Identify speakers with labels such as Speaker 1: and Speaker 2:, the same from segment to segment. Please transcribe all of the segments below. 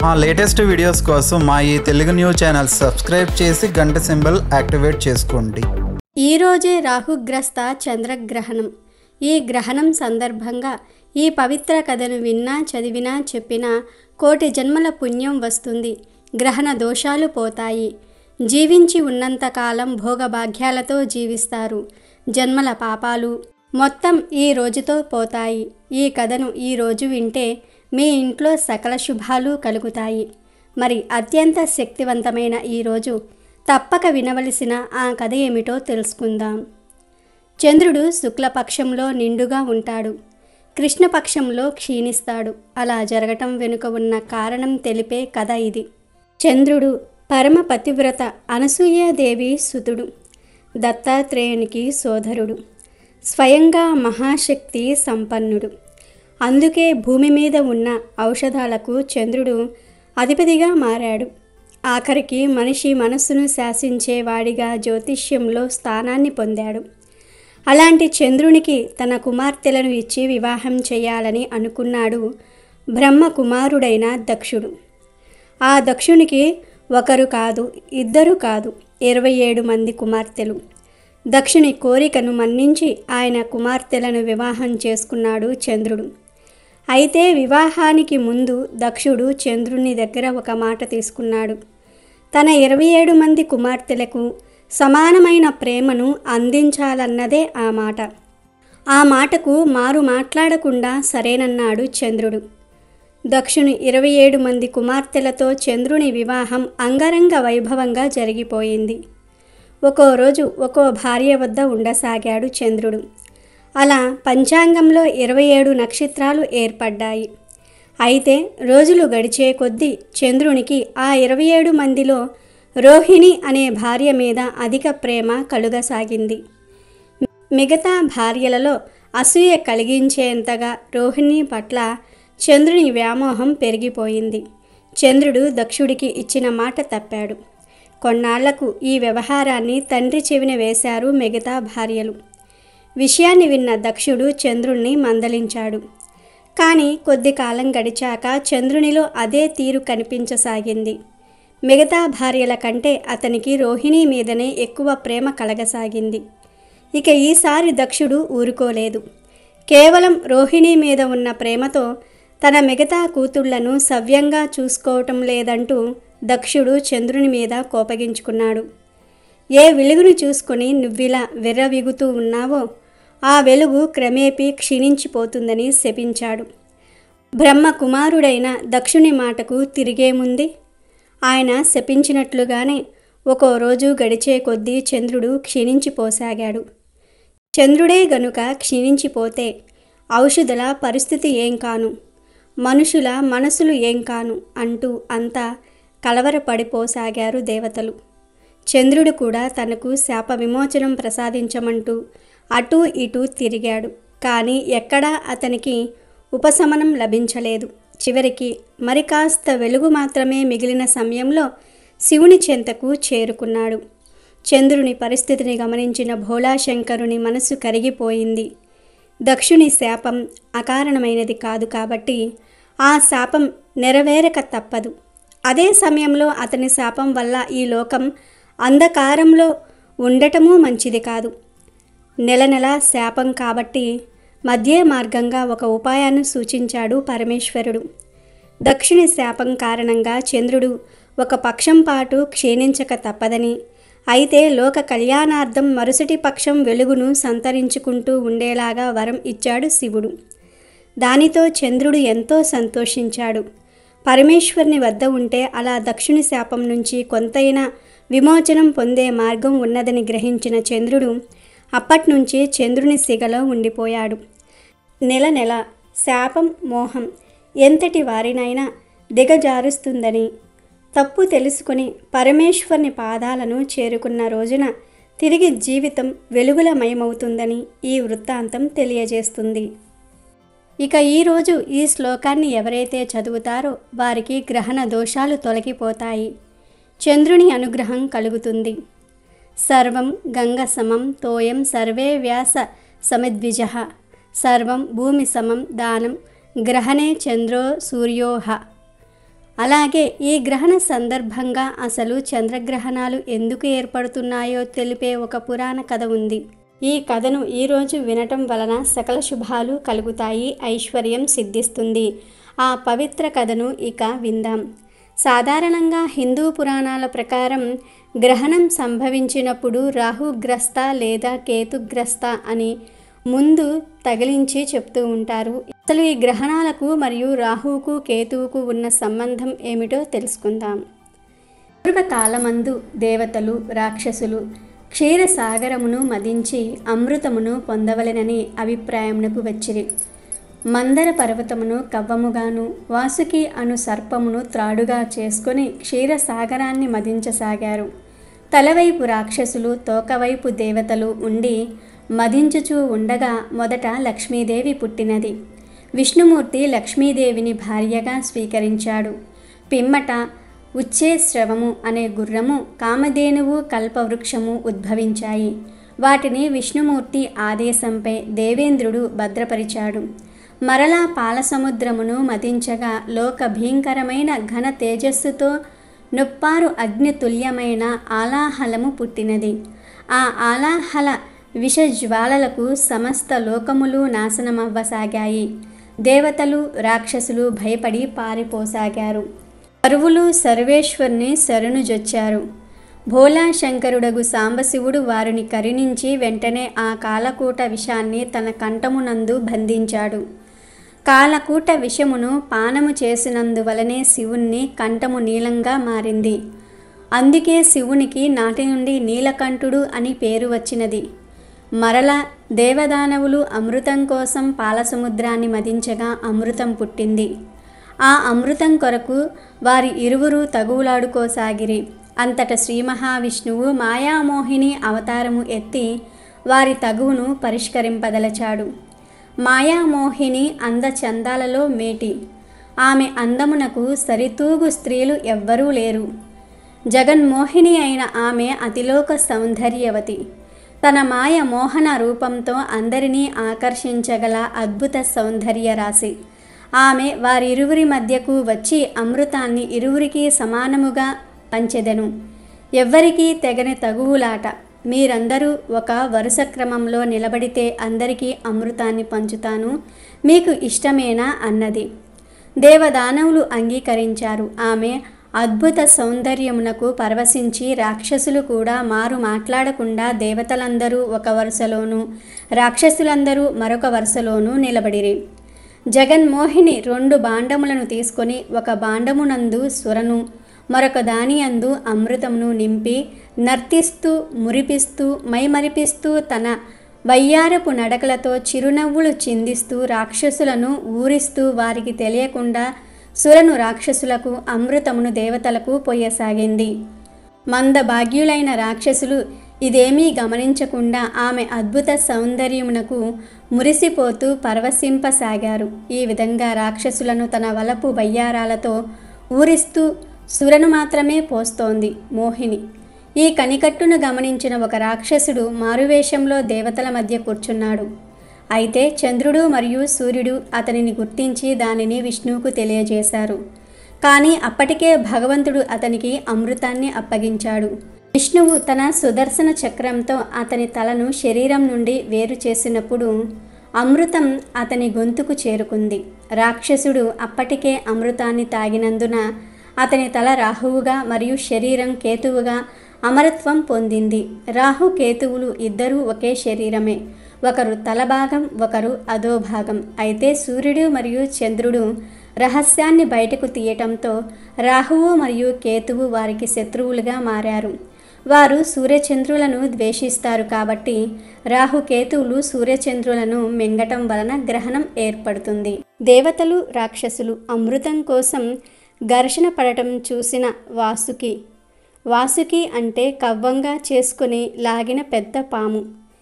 Speaker 1: మా latest videos కోసం మా ఈ తెలుగు న్యూస్ ఛానల్ సబ్స్క్రైబ్ చేసి గంట సింబల్ యాక్టివేట్ చేసుకోండి
Speaker 2: ఈరోజే రాహుగ్రస్త చంద్రగ్రహణం ఈ గ్రహణం సందర్భంగా ఈ పవిత్ర కథను విన్నా చదివినా చెప్పినా కోటి జన్మల పుణ్యం వస్తుంది గ్రహణ దోషాలు పోతాయి జీవించి ఉన్నంతకాలం భోగభాగ్యాలతో జీవిస్తారు జన్మల పాపాలు మొత్తం ఈ రోజుతో పోతాయి ఈ కథను ఈ రోజు వింటే మీ ఇంట్లో సకల శుభాలు కలుగుతాయి మరి అత్యంత శక్తివంతమైన ఈ రోజు తప్పక వినవలసిన ఆ కథ ఏమిటో తెలుసుకుందాం చంద్రుడు శుక్లపక్షంలో నిండుగా ఉంటాడు కృష్ణపక్షంలో క్షీణిస్తాడు అలా జరగటం వెనుక ఉన్న కారణం తెలిపే కథ ఇది చంద్రుడు పరమ పతివ్రత అనసూయాదేవి సుతుడు దత్తాత్రేయునికి సోదరుడు స్వయంగా మహాశక్తి సంపన్నుడు అందుకే భూమి మీద ఉన్న ఔషధాలకు చంద్రుడు అధిపతిగా మారాడు ఆఖరికి మనిషి మనస్సును శాసించేవాడిగా జ్యోతిష్యంలో స్థానాన్ని పొందాడు అలాంటి చంద్రునికి తన కుమార్తెలను ఇచ్చి వివాహం చేయాలని అనుకున్నాడు బ్రహ్మ కుమారుడైన దక్షుడు ఆ దక్షునికి ఒకరు కాదు ఇద్దరు కాదు ఇరవై ఏడు మంది కుమార్తెలు దక్షుని కోరికను మన్నించి ఆయన కుమార్తెలను వివాహం చేసుకున్నాడు చంద్రుడు అయితే వివాహానికి ముందు దక్షుడు చంద్రుని దగ్గర ఒక మాట తీసుకున్నాడు తన ఇరవై ఏడు మంది కుమార్తెలకు సమానమైన ప్రేమను అందించాలన్నదే ఆ మాట ఆ మాటకు మారు మాట్లాడకుండా సరేనన్నాడు చంద్రుడు దక్షుని ఇరవై ఏడు మంది కుమార్తెలతో చంద్రుని వివాహం అంగరంగ వైభవంగా జరిగిపోయింది ఒక్కో రోజు ఒక్కో భార్య వద్ద ఉండసాగాడు చంద్రుడు అలా పంచాంగంలో ఇరవై ఏడు నక్షత్రాలు ఏర్పడ్డాయి అయితే రోజులు గడిచే కొద్దీ చంద్రునికి ఆ ఇరవై ఏడు మందిలో రోహిణి అనే భార్య మీద అధిక ప్రేమ కలుగసాగింది మిగతా భార్యలలో అసూయ కలిగించేంతగా రోహిణి పట్ల చంద్రుని వ్యామోహం పెరిగిపోయింది చంద్రుడు దక్షుడికి ఇచ్చిన మాట తప్పాడు కొన్నాళ్లకు ఈ వ్యవహారాన్ని తండ్రి చెవిన వేశారు మిగతా భార్యలు విషయాన్ని విన్న దక్షుడు చంద్రుణ్ణి మందలించాడు కానీ కొద్ది కాలం గడిచాక చంద్రునిలో అదే తీరు కనిపించసాగింది మిగతా భార్యల కంటే అతనికి రోహిణి మీదనే ఎక్కువ ప్రేమ కలగసాగింది ఇక ఈసారి దక్షుడు ఊరుకోలేదు కేవలం రోహిణి మీద ఉన్న ప్రేమతో తన మిగతా కూతుళ్లను సవ్యంగా చూసుకోవటం లేదంటూ దక్షుడు చంద్రుని మీద కోపగించుకున్నాడు ఏ వెలుగును చూసుకొని నువ్విలా విర్రవిగుతూ ఉన్నావో ఆ వెలుగు క్రమేపీ క్షీణించిపోతుందని శపించాడు బ్రహ్మ కుమారుడైన దక్షుని మాటకు తిరిగేముంది ఆయన శపించినట్లుగానే ఒక్కో రోజు గడిచే కొద్దీ చంద్రుడు క్షీణించిపోసాగాడు చంద్రుడే గనుక క్షీణించిపోతే ఔషధుల పరిస్థితి ఏం కాను మనుషుల మనసులు ఏం కాను అంటూ అంతా కలవరపడిపోసాగారు దేవతలు చంద్రుడు కూడా తనకు శాప విమోచనం ప్రసాదించమంటూ అటూ ఇటూ తిరిగాడు కానీ ఎక్కడా అతనికి ఉపశమనం లభించలేదు చివరికి మరి కాస్త వెలుగు మాత్రమే మిగిలిన సమయంలో శివుని చెంతకు చేరుకున్నాడు చంద్రుని పరిస్థితిని గమనించిన భోళాశంకరుని మనసు కరిగిపోయింది దక్షుని శాపం అకారణమైనది కాదు కాబట్టి ఆ శాపం నెరవేరక తప్పదు అదే సమయంలో అతని శాపం వల్ల ఈ లోకం అంధకారంలో ఉండటమూ మంచిది కాదు నెల నెల శాపం కాబట్టి మధ్య మార్గంగా ఒక ఉపాయాన్ని సూచించాడు పరమేశ్వరుడు దక్షిణ శాపం కారణంగా చంద్రుడు ఒక పక్షం పాటు క్షీణించక తప్పదని అయితే లోక కళ్యాణార్థం మరుసటి పక్షం వెలుగును సంతరించుకుంటూ ఉండేలాగా వరం ఇచ్చాడు శివుడు దానితో చంద్రుడు ఎంతో సంతోషించాడు పరమేశ్వరుని వద్ద ఉంటే అలా దక్షిణ శాపం నుంచి కొంతైనా విమోచనం పొందే మార్గం ఉన్నదని గ్రహించిన చంద్రుడు అప్పట్నుంచి చంద్రుని సిగలో ఉండిపోయాడు నెల నెల శాపం మోహం ఎంతటి వారినైనా దిగజారుస్తుందని తప్పు తెలుసుకుని పరమేశ్వరుని పాదాలను చేరుకున్న రోజున తిరిగి జీవితం వెలుగులమయమవుతుందని ఈ వృత్తాంతం తెలియజేస్తుంది ఇక ఈరోజు ఈ శ్లోకాన్ని ఎవరైతే చదువుతారో వారికి గ్రహణ దోషాలు తొలగిపోతాయి చంద్రుని అనుగ్రహం కలుగుతుంది సర్వం గంగ సమం తోయం సర్వే వ్యాస సమిద్విజ సర్వం భూమి సమం దానం గ్రహణే చంద్రో సూర్యోహ అలాగే ఈ గ్రహణ సందర్భంగా అసలు చంద్రగ్రహణాలు ఎందుకు ఏర్పడుతున్నాయో తెలిపే ఒక పురాణ కథ ఉంది ఈ కథను ఈరోజు వినటం వలన సకల శుభాలు కలుగుతాయి ఐశ్వర్యం సిద్ధిస్తుంది ఆ పవిత్ర కథను ఇక విందాం సాధారణంగా హిందూ పురాణాల ప్రకారం గ్రహణం సంభవించినప్పుడు రాహుగ్రస్త లేదా కేతుగ్రస్త అని ముందు తగిలించి చెప్తూ ఉంటారు అసలు ఈ గ్రహణాలకు మరియు రాహువుకు కేతువుకు ఉన్న సంబంధం ఏమిటో తెలుసుకుందాం పూర్వకాలమందు దేవతలు రాక్షసులు క్షీరసాగరమును మదించి అమృతమును పొందవలెనని అభిప్రాయమునకు వచ్చిరి మందర పర్వతమును కవ్వముగాను వాసుకి అను సర్పమును త్రాడుగా చేసుకొని క్షీరసాగరాన్ని మదించసాగారు తలవైపు రాక్షసులు తోకవైపు దేవతలు ఉండి మదించుచూ ఉండగా మొదట లక్ష్మీదేవి పుట్టినది విష్ణుమూర్తి లక్ష్మీదేవిని భార్యగా స్వీకరించాడు పిమ్మట ఉచ్చేశ్రవము అనే గుర్రము కామధేనువు కల్పవృక్షము ఉద్భవించాయి వాటిని విష్ణుమూర్తి ఆదేశంపై దేవేంద్రుడు భద్రపరిచాడు మరలా పాలసముద్రమును మదించగా లోక భీంకరమైన ఘన తేజస్సుతో నొప్పారు అగ్నితుల్యమైన ఆలాహలము పుట్టినది ఆ ఆలాహల విషజ్వాలలకు సమస్త లోకములు నాశనమవ్వసాగాయి దేవతలు రాక్షసులు భయపడి పారిపోసాగారు పరువులు సర్వేశ్వరుని శరణుజొచ్చారు భోలాశంకరుడగు సాంబశివుడు వారిని కరుణించి వెంటనే ఆ కాలకూట విషాన్ని తన కంఠమునందు బంధించాడు కాలకూట విషమును పానము చేసినందువలనే శివుణ్ణి కంఠము నీలంగా మారింది అందుకే శివునికి నాటి నుండి నీలకంఠుడు అని పేరు వచ్చినది మరల దేవదానవులు అమృతం కోసం పాలసముద్రాన్ని మదించగా అమృతం పుట్టింది ఆ అమృతం కొరకు వారి ఇరువురు తగువులాడుకోసాగిరి అంతట శ్రీ మహావిష్ణువు మాయామోహిని అవతారము ఎత్తి వారి తగువును పరిష్కరింపదలచాడు మాయామోహిని అందచందాలలో మేటి ఆమె అందమునకు సరితూగు స్త్రీలు ఎవ్వరూ లేరు జగన్మోహిని అయిన ఆమె అతిలోక సౌందర్యవతి తన మాయ మోహన రూపంతో అందరినీ ఆకర్షించగల అద్భుత సౌందర్య రాశి ఆమె వారిరువురి మధ్యకు వచ్చి అమృతాన్ని ఇరువురికి సమానముగా పంచెదెను ఎవ్వరికీ తెగని తగువులాట మీరందరూ ఒక వరుస క్రమంలో నిలబడితే అందరికీ అమృతాన్ని పంచుతాను మీకు ఇష్టమేనా అన్నది దేవదానవులు అంగీకరించారు ఆమె అద్భుత సౌందర్యమునకు పరవశించి రాక్షసులు కూడా మారు మాట్లాడకుండా దేవతలందరూ ఒక వరుసలోనూ రాక్షసులందరూ మరొక వరుసలోనూ నిలబడిరి జగన్మోహిని రెండు బాండములను తీసుకొని ఒక బాండమునందు సురను మరొక దాని అందు అమృతమును నింపి నర్తిస్తూ మురిపిస్తూ మైమరిపిస్తూ తన వయ్యారపు నడకలతో చిరునవ్వులు చిందిస్తూ రాక్షసులను ఊరిస్తూ వారికి తెలియకుండా సురను రాక్షసులకు అమృతమును దేవతలకు పోయసాగింది మందభాగ్యులైన రాక్షసులు ఇదేమీ గమనించకుండా ఆమె అద్భుత సౌందర్యమునకు మురిసిపోతూ పరవశింపసాగారు ఈ విధంగా రాక్షసులను తన వలపు వయ్యారాలతో ఊరిస్తూ సురను మాత్రమే పోస్తోంది మోహిని ఈ కనికట్టును గమనించిన ఒక రాక్షసుడు మారువేషంలో దేవతల మధ్య కూర్చున్నాడు అయితే చంద్రుడు మరియు సూర్యుడు అతనిని గుర్తించి దానిని విష్ణువుకు తెలియజేశారు కానీ అప్పటికే భగవంతుడు అతనికి అమృతాన్ని అప్పగించాడు విష్ణువు తన సుదర్శన చక్రంతో అతని తలను శరీరం నుండి వేరు చేసినప్పుడు అమృతం అతని గొంతుకు చేరుకుంది రాక్షసుడు అప్పటికే అమృతాన్ని తాగినందున అతని తల రాహువుగా మరియు శరీరం కేతువుగా అమరత్వం పొందింది రాహు కేతువులు ఇద్దరూ ఒకే శరీరమే ఒకరు తల భాగం ఒకరు అధో భాగం అయితే సూర్యుడు మరియు చంద్రుడు రహస్యాన్ని బయటకు తీయటంతో రాహువు మరియు కేతువు వారికి శత్రువులుగా మారారు వారు సూర్యచంద్రులను ద్వేషిస్తారు కాబట్టి రాహుకేతువులు సూర్యచంద్రులను మింగటం వలన గ్రహణం ఏర్పడుతుంది దేవతలు రాక్షసులు అమృతం కోసం ఘర్షణ పడటం చూసిన వాసుకి వాసుకి అంటే కవ్వంగా చేసుకుని లాగిన పెద్ద పాము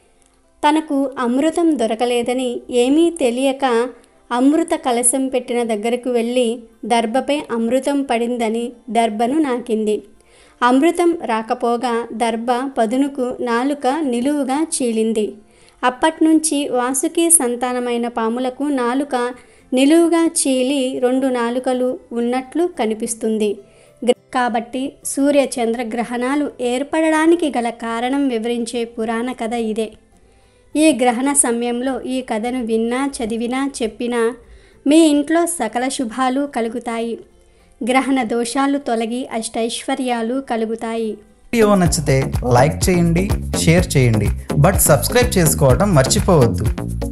Speaker 2: తనకు అమృతం దొరకలేదని ఏమీ తెలియక అమృత కలశం పెట్టిన దగ్గరకు వెళ్ళి దర్భపై అమృతం పడిందని దర్భను నాకింది అమృతం రాకపోగా దర్భ పదునుకు నాలుక నిలువుగా చీలింది అప్పట్నుంచి వాసుకి సంతానమైన పాములకు నాలుక నిలువుగా చీలి రెండు నాలుకలు ఉన్నట్లు కనిపిస్తుంది గ్ర- కాబట్టి సూర్య చంద్ర గ్రహణాలు ఏర్పడడానికి గల కారణం వివరించే పురాణ కథ ఇదే ఈ గ్రహణ సమయంలో ఈ కథను విన్నా చదివినా చెప్పినా మీ ఇంట్లో సకల శుభాలు కలుగుతాయి గ్రహణ దోషాలు తొలగి అష్టైశ్వర్యాలు కలుగుతాయి
Speaker 1: వీడియో నచ్చితే లైక్ చేయండి షేర్ చేయండి బట్ సబ్స్క్రైబ్ చేసుకోవడం మర్చిపోవద్దు